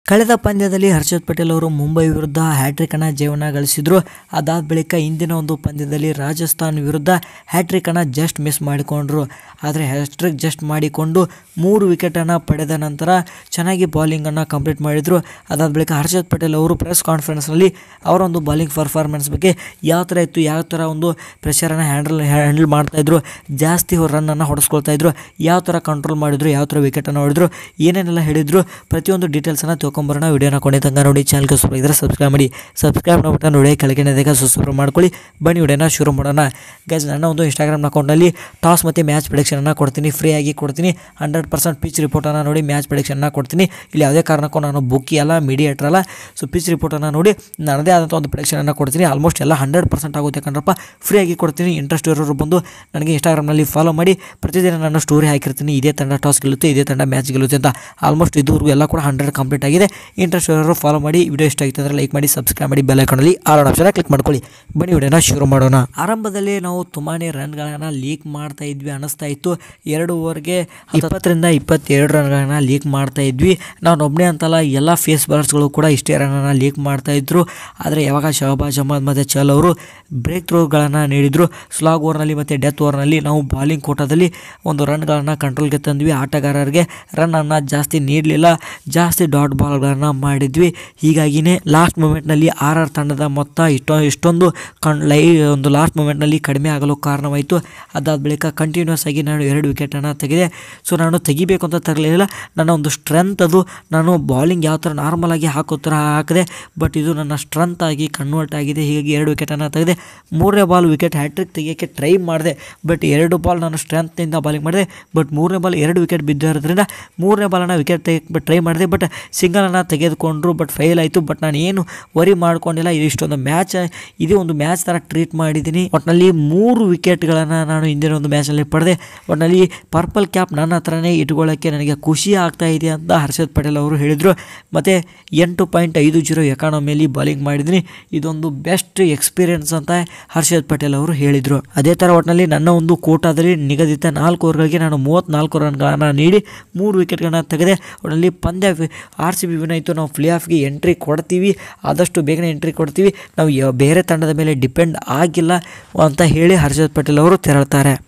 ಕಳೆದ ಪಂದ್ಯದಲ್ಲಿ ಹರ್ಷದ್ ಪಟೇಲ್ ಅವರು ಮುಂಬೈ ವಿರುದ್ಧ ಹ್ಯಾಟ್ರಿಕ್ ಅನ್ನ ಜಯವನ್ನು ಗಳಿಸಿದ್ರು ಅದಾದ ಬಳಿಕ ಇಂದಿನ ಒಂದು ಪಂದ್ಯದಲ್ಲಿ ರಾಜಸ್ಥಾನ್ ವಿರುದ್ಧ ಹ್ಯಾಟ್ರಿಕ್ ಅನ್ನ ಜಸ್ಟ್ ಮಿಸ್ ಮಾಡಿಕೊಂಡ್ರು ಆದರೆ ಹ್ಯಾಟ್ರಿಕ್ ಜಸ್ಟ್ ಮಾಡಿಕೊಂಡು ಮೂರು ವಿಕೆಟನ್ನು ಪಡೆದ ನಂತರ ಚೆನ್ನಾಗಿ ಬಾಲಿಂಗನ್ನು ಕಂಪ್ಲೀಟ್ ಮಾಡಿದರು ಅದಾದ ಬಳಿಕ ಹರ್ಷದ್ ಪಟೇಲ್ ಅವರು ಪ್ರೆಸ್ ಕಾನ್ಫರೆನ್ಸ್ನಲ್ಲಿ ಅವರ ಒಂದು ಬಾಲಿಂಗ್ ಪರ್ಫಾರ್ಮೆನ್ಸ್ ಬಗ್ಗೆ ಯಾವ ಥರ ಇತ್ತು ಯಾವ ಥರ ಒಂದು ಪ್ರೆಷರನ್ನು ಹ್ಯಾಂಡಲ್ ಹ್ಯಾಂಡಲ್ ಮಾಡ್ತಾಯಿದ್ರು ಜಾಸ್ತಿ ರನ್ನನ್ನು ಹೊಡೆಸ್ಕೊಳ್ತಾ ಇದ್ರು ಯಾವ ಥರ ಕಂಟ್ರೋಲ್ ಮಾಡಿದ್ರು ಯಾವ ಥರ ವಿಕೆಟನ್ನು ಹೊಡೆದ್ರು ಏನೇನೆಲ್ಲ ಹೇಳಿದ್ರು ಪ್ರತಿಯೊಂದು ಡೀಟೇಲ್ಸನ್ನು ತೊಗೊಂಬರೋಣ ವಿಡಿಯೋನ ಕೊನೆ ತನಕ ನೋಡಿ ಚಾನಲ್ಗೆ ಸಬ್ಸ್ಕ್ರೈಬ್ ಇದ್ರೆ ಸಬ್ಸ್ಕ್ರೈಬ್ ಮಾಡಿ ಸಬ್ಸ್ಕ್ರೈಬ್ ಮಾಡ್ಬಿಟ್ಟು ನೋಡಿ ಕೆಳಗಿನ ದೇಗ ಸಬ್ಸ್ಕ್ರೈಬ್ ಮಾಡ್ಕೊಳ್ಳಿ ಬನ್ನಿ ವಿಡಿಯೋನ ಶುರು ಮಾಡೋಣ ಗೈಸ್ ನನ್ನ ಒಂದು ಇನ್ಸ್ಟಾಗ್ರಾಮ್ ಅಕೌಂಟಲ್ಲಿ ಟಾಸ್ ಮತ್ತು ಮ್ಯಾಚ್ ಪ್ರಿಡಿಕ್ಷನನ್ನು ಕೊಡ್ತೀನಿ ಫ್ರೀ ಆಗಿ ಕೊಡ್ತೀನಿ ಹಂಡ್ರೆಡ್ ಪರ್ಸೆಂಟ್ ಪಿಚ್ ರಿಪೋರ್ಟನ್ನು ನೋಡಿ ಮ್ಯಾಚ್ ಪ್ರಿಡಿಕ್ಷನ್ನ ಕೊಡ್ತೀನಿ ಇಲ್ಲಿ ಯಾವುದೇ ಕಾರಣಕ್ಕೂ ನಾನು ಬುಕ್ಕಿ ಅಲ್ಲ ಮೀಡಿಯೇಟರ್ ಅಲ್ಲ ಸೊ ಪಿಚ್ ರಿಪೋರ್ಟನ್ನು ನೋಡಿ ನನ್ನದೇ ಆದಂಥ ಒಂದು ಪ್ರಿಡಿಕ್ಷನನ್ನು ಕೊಡ್ತೀನಿ ಆಲ್ಮೋಸ್ಟ್ ಎಲ್ಲ ಹಂಡ್ರೆಡ್ ಪರ್ಸೆಂಟ್ ಆಗುತ್ತೆ ಕಣ್ರಪ್ಪ ಫ್ರೀ ಆಗಿ ಕೊಡ್ತೀನಿ ಇಂಟ್ರೆಸ್ಟ್ ಇರೋರು ಬಂದು ನನಗೆ ಇನ್ಸ್ಟಾಗ್ರಾಮ್ನಲ್ಲಿ ಫಾಲೋ ಮಾಡಿ ಪ್ರತಿದಿನ ನಾನು ಸ್ಟೋರಿ ಹಾಕಿರ್ತೀನಿ ಇದೇ ತಂಡ ಟಾಸ್ ಗೆಲ್ಲುತ್ತೆ ಇದೇ ತಂಡ ಮ್ಯಾಚ್ ಗೆಲ್ಲುತ್ತೆ ಅಂತ ಆಲ್ಮೋಸ್ಟ್ ಇದುವರೆಗೂ ಎಲ್ಲ ಕೂಡ ಹಂಡ್ರೆಡ್ ಕಂಪ್ಲೀಟ್ ಆಗಿದೆ ಇಂಟ್ರೆಸ್ಟ್ ಇರೋರು ಫಾಲೋ ಮಾಡಿ ವಿಡಿಯೋ ಇಷ್ಟ ಆಗಿದೆ ಅಂದರೆ ಲೈಕ್ ಮಾಡಿ ಸಬ್ಸ್ಕ್ರೈಬ್ ಮಾಡಿ ಬೆಲ್ ಐಕಾನಲ್ಲಿ ಆಲ್ ಆಪ್ಷನ್ ಕ್ಲಿಕ್ ಮಾಡ್ಕೊಳ್ಳಿ ಬನ್ನಿ ವಿಡಿಯೋನ ಶುರು ಮಾಡೋಣ ಆರಂಭದಲ್ಲಿ ನಾವು ತುಂಬಾ ರನ್ಗಳನ್ನು ಲೀಕ್ ಮಾಡ್ತಾ ಇದ್ವಿ ಅನಿಸ್ತಾ ಇತ್ತು ಎರಡು ಓವರ್ಗೆ ಇಪ್ಪತ್ತರಿಂದ ಇಪ್ಪತ್ತೆರಡು ರನ್ಗಳನ್ನು ಲೀಕ್ ಮಾಡ್ತಾ ಇದ್ವಿ ನಾನು ಒಬ್ಬನೇ ಅಂತಲ್ಲ ಎಲ್ಲ ಫೇಸ್ ಬಾಲರ್ಸ್ಗಳು ಕೂಡ ಇಷ್ಟೇ ರನ್ನನ್ನು ಲೀಕ್ ಮಾಡ್ತಾ ಇದ್ರು ಆದರೆ ಯಾವಾಗ ಶಹಬಾಜ್ ಅಹಮದ್ ಮತ್ತು ಚಲ್ ಅವರು ಬ್ರೇಕ್ ಥ್ರೋಗಳನ್ನು ನೀಡಿದರು ಸ್ಲಾಗ್ ಓವರ್ನಲ್ಲಿ ಮತ್ತು ಡೆತ್ ಓವರ್ನಲ್ಲಿ ನಾವು ಬಾಲಿಂಗ್ ಕೋಟದಲ್ಲಿ ಒಂದು ರನ್ಗಳನ್ನು ಕಂಟ್ರೋಲ್ಗೆ ತಂದ್ವಿ ಆಟಗಾರರಿಗೆ ರನ್ನನ್ನು ಜಾಸ್ತಿ ನೀಡಲಿಲ್ಲ ಜಾಸ್ತಿ ಡಾಟ್ ಬಾಲ್ಗಳನ್ನು ಮಾಡಿದ್ವಿ ಹೀಗಾಗಿನೇ ಲಾಸ್ಟ್ ಮೂಮೆಂಟ್ನಲ್ಲಿ ಆರ್ ಆರ್ ತಂಡದ ಮೊತ್ತ ಇಷ್ಟೊ ಇಷ್ಟೊಂದು ಕಣ್ ಲೈ ಒಂದು ಲಾಸ್ಟ್ ಮೂಮೆಂಟ್ನಲ್ಲಿ ಕಡಿಮೆ ಆಗಲು ಕಾರಣವಾಯಿತು ಅದಾದ ಬಳಿಕ ಕಂಟಿನ್ಯೂಸ್ ಆಗಿ ನಾನು ಎರಡು ವಿಕೆಟನ್ನು ತೆಗೆದೆ ಸೊ ನಾನು ತೆಗಿಬೇಕು ಅಂತ ತರಲಿಲ್ಲ ನನ್ನ ಒಂದು ಸ್ಟ್ರೆಂತ್ ಅದು ನಾನು ಬಾಲಿಂಗ್ ಯಾವ ಥರ ನಾರ್ಮಲ್ ಆಗಿ ಹಾಕೋ ಥರ ಹಾಕಿದೆ ಬಟ್ ಇದು ನನ್ನ ಸ್ಟ್ರೆಂತ್ ಆಗಿ ಕನ್ವರ್ಟ್ ಆಗಿದೆ ಹೀಗಾಗಿ ಎರಡು ವಿಕೆಟನ್ನು ತೆಗೆದೆ ಮೂರನೇ ಬಾಲ್ ವಿಕೆಟ್ ಹ್ಯಾಟ್ರಿಕ್ ತೆಗಿಯೋಕ್ಕೆ ಟ್ರೈ ಮಾಡಿದೆ ಬಟ್ ಎರಡು ಬಾಲ್ ನಾನು ಸ್ಟ್ರೆಂತ್ನಿಂದ ಬಾಲಿಂಗ್ ಮಾಡಿದೆ ಬಟ್ ಮೂರನೇ ಬಾಲ್ ಎರಡು ವಿಕೆಟ್ ಬಿದ್ದಿರೋದ್ರಿಂದ ಮೂರನೇ ಬಾಲನ್ನು ವಿಕೆಟ್ ತೆಗೆ ಟ್ರೈ ಮಾಡಿದೆ ಬಟ್ ಸಿಂಗಲನ್ನು ತೆಗೆದುಕೊಂಡ್ರು ಬಟ್ ಫೇಲ್ ಆಯಿತು ಬಟ್ ನಾನು ಏನು ವರಿ ಮಾಡ್ಕೊಂಡಿಲ್ಲ ಇದು ಇಷ್ಟೊಂದು ಮ್ಯಾಚ್ ಇದೇ ಒಂದು ಮ್ಯಾಚ್ ಥರ ಟ್ರೀಟ್ ಮಾಡಿದ್ದೀನಿ ಒಟ್ಟಿನಲ್ಲಿ ಮೂರು ವಿಕೆಟ್ಗಳನ್ನು ನಾನು ಹಿಂದಿನ ಒಂದು ಮ್ಯಾಚಲ್ಲಿ ಪಡೆದೆ ಒಟ್ಟಿನಲ್ಲಿ ಪರ್ಪಲ್ ಕ್ಯಾಪ್ ನನ್ನ ಹತ್ರನೇ ಇಟ್ಕೊಳ್ಳೋಕ್ಕೆ ನನಗೆ ಖುಷಿ ಆಗ್ತಾ ಇದೆ ಅಂತ ಹರ್ಷದ್ ಪಟೇಲ್ ಅವರು ಹೇಳಿದರು ಮತ್ತು ಎಂಟು ಪಾಯಿಂಟ್ ಐದು ಜೀರೋ ಎಕಾನಮಿಯಲ್ಲಿ ಬಾಲಿಂಗ್ ಮಾಡಿದ್ದೀನಿ ಇದೊಂದು ಬೆಸ್ಟ್ ಎಕ್ಸ್ಪೀರಿಯನ್ಸ್ ಅಂತ ಹರ್ಷದ್ ಪಟೇಲ್ ಅವರು ಹೇಳಿದರು ಅದೇ ಥರ ಒಟ್ಟಿನಲ್ಲಿ ನನ್ನ ಒಂದು ಕೋಟಾದಲ್ಲಿ ನಿಗದಿತ ನಾಲ್ಕು ಓವರ್ಗಳಿಗೆ ನಾನು ಮೂವತ್ತ್ನಾಲ್ಕು ರನ್ಗಳನ್ನು ನೀಡಿ ಮೂರು ವಿಕೆಟ್ಗಳನ್ನ ತೆಗೆದೆ ಒಟ್ಟಿನಲ್ಲಿ ಪಂದ್ಯ ಆರ್ ಸಿ ಬಿ ವಿನ್ ಆಯಿತು ನಾವು ಪ್ಲೇ ಆಫ್ಗೆ ಎಂಟ್ರಿ ಕೊಡ್ತೀವಿ ಆದಷ್ಟು ಬೇಗನೆ ಎಂಟ್ರಿ ಕೊಡ್ತೀವಿ ನಾವು ಯ- ಬೇರೆ ತಂಡದ ಮೇಲೆ ಡಿಪೆಂಡ್ ಆಗಿಲ್ಲ ಅಂತ ಹೇಳಿ ಹರ್ಷದ್ ಪಟೇಲ್ ಅವರು ತೆರಳ್ತಾರೆ